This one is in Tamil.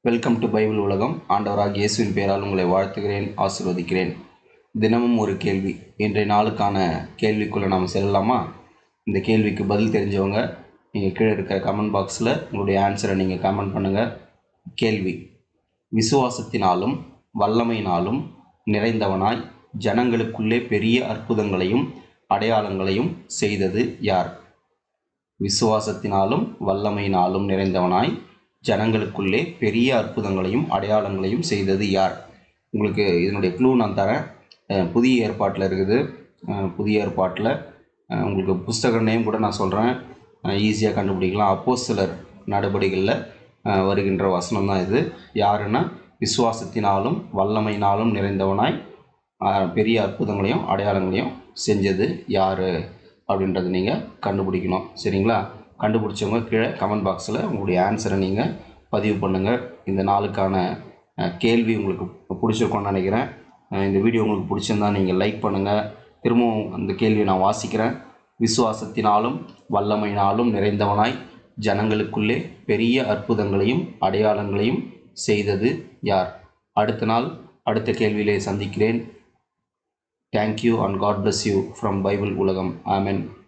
வெல்கம் டு பைபிள் உலகம் ஆண்டவராக இயேசுவின் பெயரால் உங்களை வாழ்த்துகிறேன் ஆசீர்வதிக்கிறேன் தினமும் ஒரு கேள்வி இன்றைய நாளுக்கான கேள்விக்குள்ளே நாம் செல்லலாமா இந்த கேள்விக்கு பதில் தெரிஞ்சவங்க நீங்கள் கீழே இருக்கிற கமெண்ட் பாக்ஸில் உங்களுடைய ஆன்சரை நீங்கள் கமெண்ட் பண்ணுங்கள் கேள்வி விசுவாசத்தினாலும் வல்லமையினாலும் நிறைந்தவனாய் ஜனங்களுக்குள்ளே பெரிய அற்புதங்களையும் அடையாளங்களையும் செய்தது யார் விசுவாசத்தினாலும் வல்லமையினாலும் நிறைந்தவனாய் ஜனங்களுக்குள்ளே பெரிய அற்புதங்களையும் அடையாளங்களையும் செய்தது யார் உங்களுக்கு இதனுடைய க்ளூ நான் தரேன் அஹ் புதிய ஏற்பாட்டில் இருக்குது அஹ் புதிய ஏற்பாட்டில் அஹ் உங்களுக்கு புஸ்தக நேம் கூட நான் சொல்கிறேன் ஈஸியாக கண்டுபிடிக்கலாம் அப்போ சிலர் நடவடிக்கைகளில் வருகின்ற வசனம் தான் இது யாருன்னா விசுவாசத்தினாலும் வல்லமையினாலும் நிறைந்தவனாய் அஹ் பெரிய அற்புதங்களையும் அடையாளங்களையும் செஞ்சது யார் அப்படின்றத நீங்கள் கண்டுபிடிக்கணும் சரிங்களா கண்டுபிடிச்சவங்க கீழே கமெண்ட் பாக்ஸில் உங்களுடைய ஆன்சரை நீங்கள் பதிவு பண்ணுங்கள் இந்த நாளுக்கான அஹ், கேள்வி உங்களுக்கு பிடிச்சிருக்கோன்னு நினைக்கிறேன் அஹ், இந்த வீடியோ உங்களுக்கு பிடிச்சிருந்தா நீங்கள் லைக் பண்ணுங்கள் திரும்பவும் அந்த கேள்வியை நான் வாசிக்கிறேன் விசுவாசத்தினாலும் வல்லமையினாலும் நிறைந்தவனாய் ஜனங்களுக்குள்ளே பெரிய அற்புதங்களையும் அடையாளங்களையும் செய்தது யார் அடுத்த நாள் அடுத்த கேள்வியிலே சந்திக்கிறேன் thank you and God bless you from Bible உலகம் ஆமென்